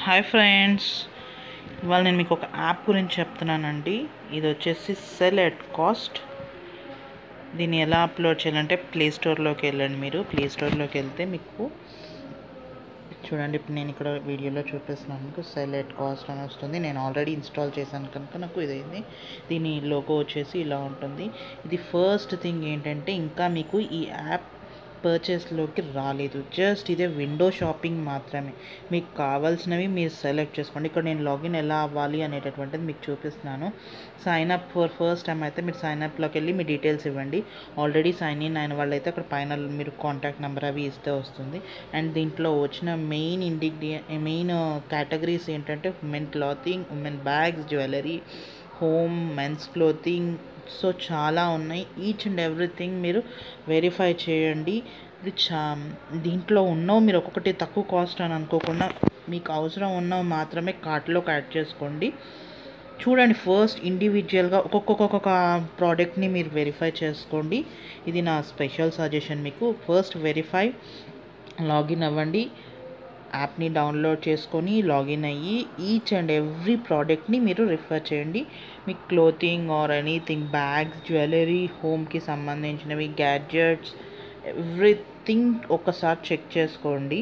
hi friends ఇవాళ నేను మీకు ఒక యాప్ గురించి చెప్తున్నానండి ఇది వచ్చేసి సెల్ ఎట్ కాస్ట్ దీన్ని ఎలా అప్లోడ్ చేయాలంటే ప్లే స్టోర్లోకి వెళ్ళండి మీరు ప్లే స్టోర్లోకి వెళ్తే మీకు చూడండి ఇప్పుడు నేను ఇక్కడ వీడియోలో చూపిస్తున్నాను మీకు సెల్ ఎట్ కాస్ట్ అని వస్తుంది నేను ఆల్రెడీ ఇన్స్టాల్ చేశాను కనుక నాకు ఇదైంది దీని లోగో వచ్చేసి ఇలా ఉంటుంది ఇది ఫస్ట్ థింగ్ ఏంటంటే ఇంకా మీకు ఈ యాప్ పర్చేస్లోకి రాలేదు జస్ట్ ఇదే విండో షాపింగ్ మాత్రమే మీకు కావాల్సినవి మీరు సెలెక్ట్ చేసుకోండి ఇక్కడ నేను లాగిన్ ఎలా అవ్వాలి అనేటటువంటిది మీకు చూపిస్తున్నాను sign up for first time అయితే మీరు సైన్ అప్లోకి వెళ్ళి మీ డీటెయిల్స్ ఇవ్వండి ఆల్రెడీ సైన్ ఇన్ అయిన వాళ్ళైతే అక్కడ పైన మీరు కాంటాక్ట్ నెంబర్ అవి ఇస్తే వస్తుంది అండ్ దీంట్లో వచ్చిన మెయిన్ ఇండిగ్రి మెయిన్ కేటగిరీస్ ఏంటంటే women clothing women bags jewellery home men's clothing so చాలా ఉన్నాయి ఈచ్ అండ్ ఎవ్రీథింగ్ మీరు వెరిఫై చేయండి ఇది చా దీంట్లో ఉన్నవి మీరు ఒక్కొక్కటి తక్కువ కాస్ట్ అని అనుకోకుండా మీకు అవసరం ఉన్నవి మాత్రమే కార్ట్లోకి యాడ్ చేసుకోండి చూడండి ఫస్ట్ ఇండివిజువల్గా ఒక్కొక్క ప్రోడక్ట్ని మీరు వెరిఫై చేసుకోండి ఇది నా స్పెషల్ సజెషన్ మీకు ఫస్ట్ వెరిఫై లాగిన్ అవ్వండి యాప్ని డౌన్లోడ్ చేసుకొని లాగిన్ అయ్యి ఈచ్ అండ్ ఎవ్రీ ప్రోడక్ట్ని మీరు రిఫర్ చేయండి మీ clothing or anything bags jewellery హోమ్కి సంబంధించినవి గ్యాడ్జెట్స్ ఎవ్రీథింగ్ ఒకసారి చెక్ చేసుకోండి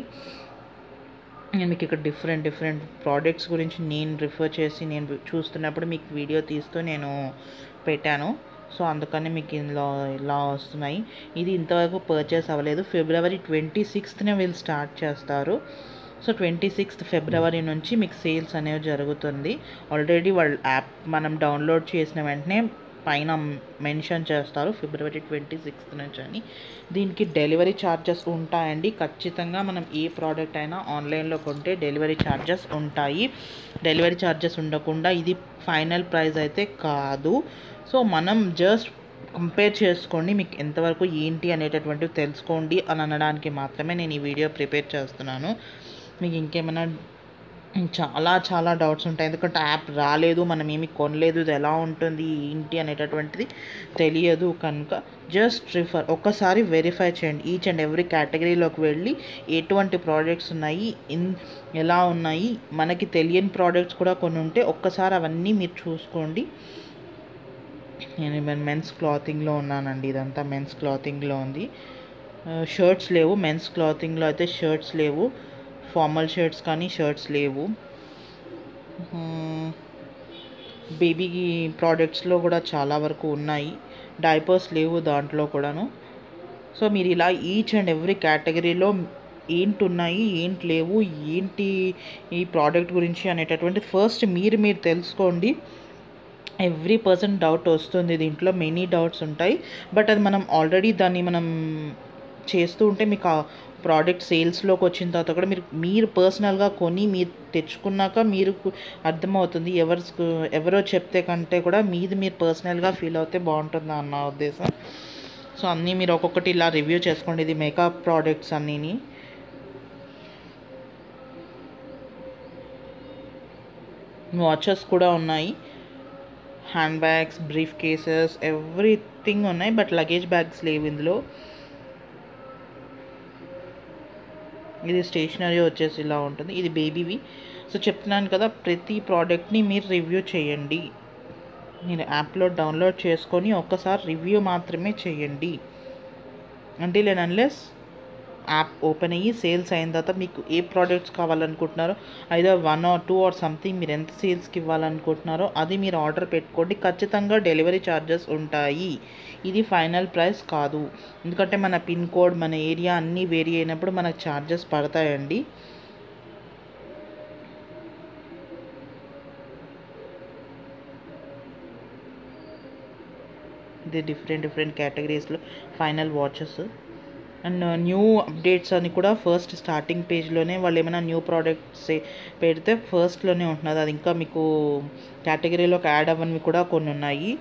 నేను మీకు ఇక్కడ డిఫరెంట్ డిఫరెంట్ ప్రోడక్ట్స్ గురించి నేను రిఫర్ చేసి నేను చూస్తున్నప్పుడు మీకు వీడియో తీస్తూ నేను పెట్టాను సో అందుకని మీకు ఇందులో ఇలా వస్తున్నాయి ఇది ఇంతవరకు పర్చేస్ అవ్వలేదు ఫిబ్రవరి ట్వంటీ సిక్స్త్నే వీళ్ళు స్టార్ట్ చేస్తారు సో ట్వంటీ సిక్స్త్ ఫిబ్రవరి నుంచి మీకు సేల్స్ అనేవి జరుగుతుంది ఆల్రెడీ వాళ్ళ యాప్ మనం డౌన్లోడ్ చేసిన వెంటనే పైన మెన్షన్ చేస్తారు ఫిబ్రవరి ట్వంటీ సిక్స్త్ నుంచి అని దీనికి డెలివరీ ఛార్జెస్ ఉంటాయండి ఖచ్చితంగా మనం ఏ ప్రోడక్ట్ అయినా ఆన్లైన్లో కొంటే డెలివరీ ఛార్జెస్ ఉంటాయి డెలివరీ ఛార్జెస్ ఉండకుండా ఇది ఫైనల్ ప్రైస్ అయితే కాదు సో మనం జస్ట్ కంపేర్ చేసుకోండి మీకు ఎంతవరకు ఏంటి అనేటటువంటివి తెలుసుకోండి అని అనడానికి మాత్రమే నేను ఈ వీడియో ప్రిపేర్ చేస్తున్నాను మీకు ఇంకేమైనా చాలా చాలా డౌట్స్ ఉంటాయి ఎందుకంటే యాప్ రాలేదు మనం ఏమి కొనలేదు ఇది ఎలా ఉంటుంది ఏంటి అనేటటువంటిది తెలియదు కనుక జస్ట్ రిఫర్ ఒక్కసారి వెరిఫై చేయండి ఈచ్ అండ్ ఎవ్రీ కేటగిరీలోకి వెళ్ళి ఎటువంటి ప్రోడక్ట్స్ ఉన్నాయి ఇన్ ఎలా ఉన్నాయి మనకి తెలియని ప్రోడక్ట్స్ కూడా కొన్ని ఉంటే ఒక్కసారి అవన్నీ మీరు చూసుకోండి నేను మెన్స్ క్లాతింగ్లో ఉన్నానండి ఇదంతా మెన్స్ క్లాతింగ్లో ఉంది షర్ట్స్ లేవు మెన్స్ క్లాతింగ్లో అయితే షర్ట్స్ లేవు ఫార్మల్ షర్ట్స్ కానీ షర్ట్స్ లేవు బేబీ ప్రోడక్ట్స్లో కూడా చాలా వరకు ఉన్నాయి డైపర్స్ లేవు దాంట్లో కూడాను సో మీరు ఇలా ఈచ్ అండ్ ఎవ్రీ కేటగిరీలో ఏంటి ఉన్నాయి ఏంటి లేవు ఏంటి ఈ ప్రోడక్ట్ గురించి అనేటటువంటి ఫస్ట్ మీరు మీరు తెలుసుకోండి ఎవ్రీ పర్సన్ డౌట్ వస్తుంది దీంట్లో మెనీ డౌట్స్ ఉంటాయి బట్ అది మనం ఆల్రెడీ దాన్ని మనం చేస్తూ ఉంటే మీకు ఆ ప్రోడక్ట్ సేల్స్లోకి వచ్చిన తర్వాత కూడా మీరు మీరు పర్సనల్గా కొని మీరు తెచ్చుకున్నాక మీరు అర్థమవుతుంది ఎవరు ఎవరో చెప్తే కంటే కూడా మీది మీరు పర్సనల్గా ఫీల్ అవుతే బాగుంటుంది అన్న ఉద్దేశం సో అన్నీ మీరు ఒక్కొక్కటి ఇలా రివ్యూ చేసుకోండి ఇది మేకప్ ప్రోడక్ట్స్ అన్నీని వాచెస్ కూడా ఉన్నాయి hand bags briefcases everything ఉన్నాయి బట్ లగేజ్ బ్యాగ్స్ లేవు ఇందులో ఇది స్టేషనరీ వచ్చేసి ఇలా ఉంటుంది ఇది బేబీవి సో చెప్తున్నాను కదా ప్రతి ప్రోడక్ట్ని మీరు రివ్యూ చేయండి మీరు యాప్లో డౌన్లోడ్ చేసుకొని ఒక్కసారి రివ్యూ మాత్రమే చేయండి అంటే లేని అన్లెస్ యాప్ ఓపెన్ అయ్యి సేల్స్ అయిన తర్వాత మీకు ఏ ప్రోడక్ట్స్ కావాలనుకుంటున్నారో ఐదో one or two or something మీరు ఎంత సేల్స్కి ఇవ్వాలనుకుంటున్నారో అది మీరు ఆర్డర్ పెట్టుకోండి ఖచ్చితంగా డెలివరీ ఛార్జెస్ ఉంటాయి ఇది ఫైనల్ ప్రైస్ కాదు ఎందుకంటే మన పిన్ కోడ్ మన ఏరియా అన్నీ వేరీ అయినప్పుడు మనకు ఛార్జెస్ పడతాయండి ఇది డిఫరెంట్ డిఫరెంట్ కేటగిరీస్లో final watches and new updates అని కూడా ఫస్ట్ స్టార్టింగ్ పేజ్లోనే వాళ్ళు ఏమైనా న్యూ ప్రోడక్ట్స్ పెడితే ఫస్ట్లోనే ఉంటున్నది అది ఇంకా మీకు కేటగిరీలోకి యాడ్ అవ్వనివి కూడా కొన్ని ఉన్నాయి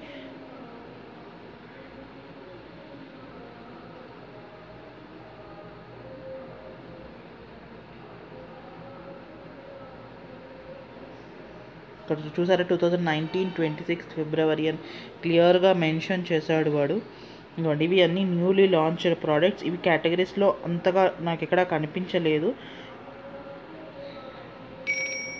ఇక్కడ చూసారా two thousand nineteen twenty sixth February అని క్లియర్గా మెన్షన్ చేశాడు వాడు ఇదిగోండి ఇవి అన్నీ న్యూలీ లాంచ్ ప్రోడక్ట్స్ ఇవి కేటగిరీస్లో అంతగా నాకు ఎక్కడా కనిపించలేదు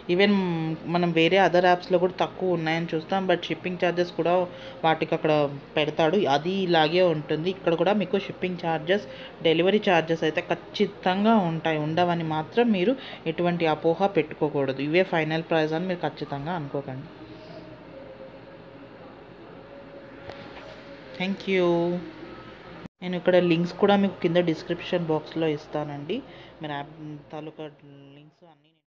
ఈవెన్ మనం వేరే అదర్ యాప్స్లో కూడా తక్కువ ఉన్నాయని చూస్తాం బట్ షిప్పింగ్ ఛార్జెస్ కూడా వాటికి అక్కడ పెడతాడు అది ఇలాగే ఉంటుంది ఇక్కడ కూడా మీకు షిప్పింగ్ ఛార్జెస్ డెలివరీ ఛార్జెస్ అయితే ఖచ్చితంగా ఉంటాయి ఉండవని మాత్రం మీరు ఎటువంటి అపోహ పెట్టుకోకూడదు ఇవే ఫైనల్ ప్రైస్ అని మీరు ఖచ్చితంగా అనుకోకండి థ్యాంక్ యూ నేను ఇక్కడ లింక్స్ కూడా మీకు కింద డిస్క్రిప్షన్ బాక్స్లో ఇస్తానండి మీరు యాప్ తాలూకా లింక్స్ అన్నీ